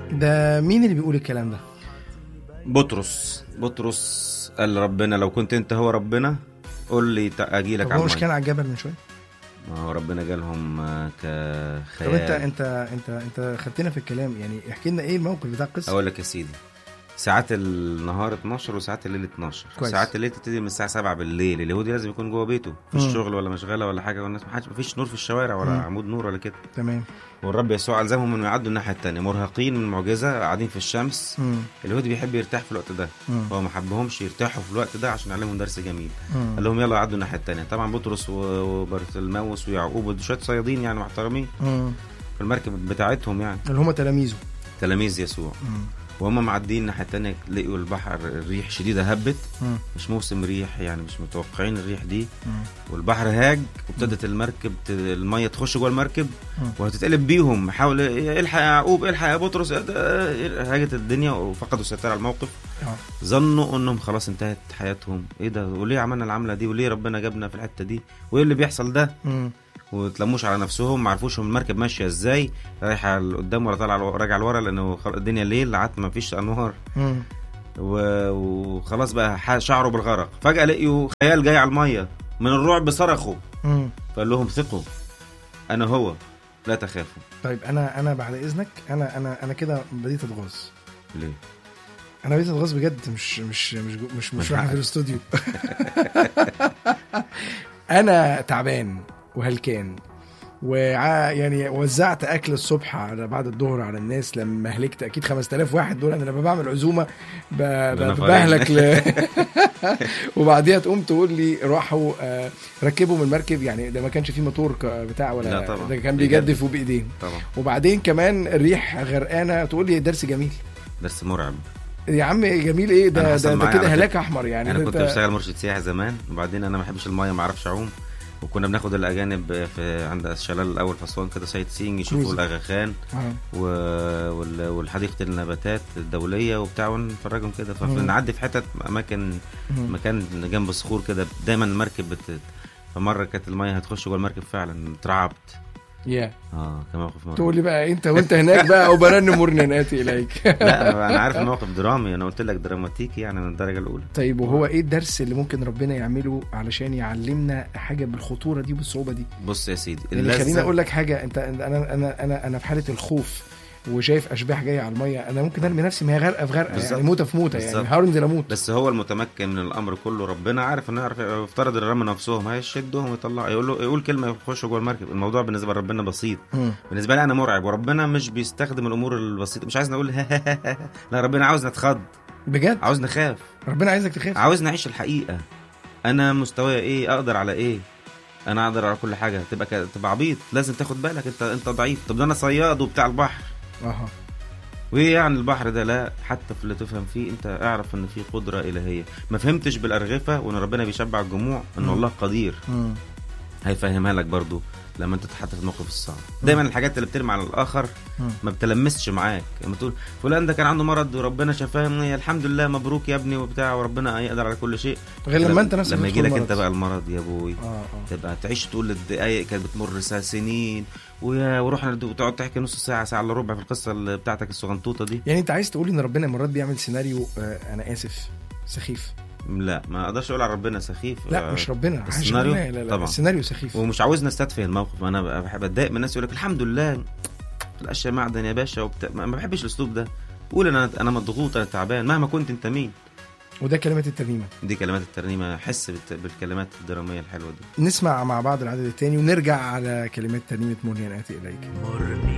ده مين اللي بيقول الكلام ده بطرس بطرس قال ربنا لو كنت انت هو ربنا قول لي اجي لك طب على هو مش المية. كان على الجبل من شويه ما هو ربنا جالهم آه، كخيال طب انت انت انت انت خدتنا في الكلام يعني احكي لنا ايه الموقف بتاع القصه اقول لك يا سيدي ساعات النهار 12 وساعات الليل 12 كويس. ساعات الليل تبتدي من الساعه 7 بالليل اليهودي لازم يكون جوه بيته مفيش مم. شغل ولا مشغله ولا حاجه والناس ما حدش مفيش نور في الشوارع ولا مم. عمود نور ولا كده تمام والرب يسوع الزمهم انه يعدوا الناحيه الثانيه مرهقين من المعجزه قاعدين في الشمس مم. اليهودي بيحب يرتاح في الوقت ده مم. هو ما حبهمش يرتاحوا في الوقت ده عشان يعلمهم درس جميل مم. قال لهم يلا عدوا الناحيه الثانيه طبعا بطرس و- وبرتلماوس ويعقوب وشويه صيادين يعني محترمين مم. في المركب بتاعتهم يعني اللي هم تلاميذه تلاميذ يسوع مم. وهم معديين الناحيه الثانيه لقوا البحر الريح شديده هبت مم. مش موسم ريح يعني مش متوقعين الريح دي مم. والبحر هاج وابتدت المركب ت- الميه تخش جوه المركب مم. وهتتقلب بيهم حاول الحق يا يعقوب الحق يا بطرس إيه ده؟ هاجت الدنيا وفقدوا السيطره على الموقف اه ظنوا انهم خلاص انتهت حياتهم ايه ده وليه عملنا العمله دي وليه ربنا جابنا في الحته دي وايه اللي بيحصل ده مم. وتلموش على نفسهم ما عرفوش هم المركب ماشيه ازاي رايحه لقدام ولا طالعه راجعه لورا لانه خل- الدنيا ليل قعدت ما فيش انوار مم. و- وخلاص بقى ح- شعروا بالغرق فجاه لقيوا خيال جاي على الميه من الرعب صرخوا مم. فقال لهم ثقوا انا هو لا تخافوا طيب انا انا بعد اذنك انا انا انا كده بديت اتغاظ ليه انا بديت اتغاظ بجد مش مش مش جو- مش مش من رايح في حقك. الاستوديو انا تعبان وهلكان وع يعني وزعت اكل الصبح على بعد الظهر على الناس لما هلكت اكيد 5000 واحد دول انا لما بعمل عزومه ب... أنا ب... فاهم. بهلك ل... وبعديها تقوم تقول لي راحوا آه، ركبوا من المركب يعني ده ما كانش فيه موتور ك- بتاع ولا لا طبعا. ده كان بيجدف. بيجدفوا بايدين طبعا وبعدين كمان الريح غرقانه تقول لي درس جميل درس مرعب يا عم جميل ايه أنا ده حصل ده, ده معايا كده على هلاك احمر يعني انا ده كنت أنت- بشتغل مرشد سياحي زمان وبعدين انا ما بحبش المايه ما اعرفش اعوم وكنا بناخد الاجانب في عند الشلال الاول في اسوان كده سايت سينج يشوفوا كروز. الاغا خان آه. و... وال- والحديقه النباتات الدوليه وبتاع ونفرجهم كده مم. فنعدي في حتت اماكن مم. مكان جنب الصخور كده دايما المركب بت... فمره كانت المايه هتخش جوه المركب فعلا اترعبت يا اه كان موقف مرعب تقول لي بقى انت وانت هناك بقى وبرن مرنناتي اليك لا انا عارف الموقف درامي انا قلت لك دراماتيكي يعني من الدرجه الاولى طيب وهو ايه الدرس اللي ممكن ربنا يعمله علشان يعلمنا حاجه بالخطوره دي والصعوبه دي بص يا سيدي يعني اللذة- خليني اقول لك حاجه انت أنت- انا انا انا انا في حاله الخوف وشايف اشباح جايه على الميه انا ممكن ارمي نفسي ما هي غرقه في غرقه بالظبط. يعني موته في موته يعني بالظبط. هنزل اموت بس هو المتمكن من الامر كله ربنا عارف انه يعرف يفترض الرمى نفسهم هيشدهم ويطلع يقول له يقول كلمه يخشوا جوه المركب الموضوع بالنسبه لربنا بسيط مم. بالنسبه لي انا مرعب وربنا مش بيستخدم الامور البسيطه مش عايز نقول لا ربنا عاوز نتخض بجد عاوز نخاف ربنا عايزك تخاف عاوز نعيش الحقيقه انا مستواي ايه اقدر على ايه انا اقدر على كل حاجه تبقى ك... تبقى عبيط لازم تاخد بالك انت انت ضعيف طب ده انا صياد وبتاع البحر اها وايه يعني البحر ده لا حتى في اللي تفهم فيه انت اعرف ان في قدره الهيه ما فهمتش بالارغفه وان ربنا بيشبع الجموع ان مم. الله قدير مم. هيفهمها لك برضو لما انت تتحط في الموقف الصعب دايما الحاجات اللي بترمي على الاخر مم. ما بتلمسش معاك لما تقول فلان ده كان عنده مرض وربنا شفاه يا الحمد لله مبروك يا ابني وبتاع وربنا يقدر على كل شيء غير لما انت نفسك لما تدخل يجي لك المرض. انت بقى المرض يا ابوي اه اه تبقى تعيش تقول الدقايق كانت بتمر سا- سنين ويا ورحنا وتقعد تحكي نص ساعه ساعه الا ربع في القصه اللي بتاعتك الصغنطوطه دي يعني انت عايز تقول ان ربنا مرات بيعمل سيناريو آه انا اسف سخيف لا ما اقدرش اقول على ربنا سخيف لا آه، مش ربنا حاشا السيناريو؟ لله، لا لا طبعا. السيناريو سخيف ومش عاوزنا استدفه الموقف انا بحب اتضايق من الناس يقول لك الحمد لله الاشياء معدن يا باشا وبتاع ما ما بحبش الاسلوب ده قول انا انا مضغوط انا تعبان مهما كنت انت مين وده كلمات الترنيمه دي كلمات الترنيمه حس بالت- بالكلمات الدراميه الحلوه دي نسمع مع بعض العدد الثاني ونرجع على كلمات ترنيمه مريم اتي اليك مرني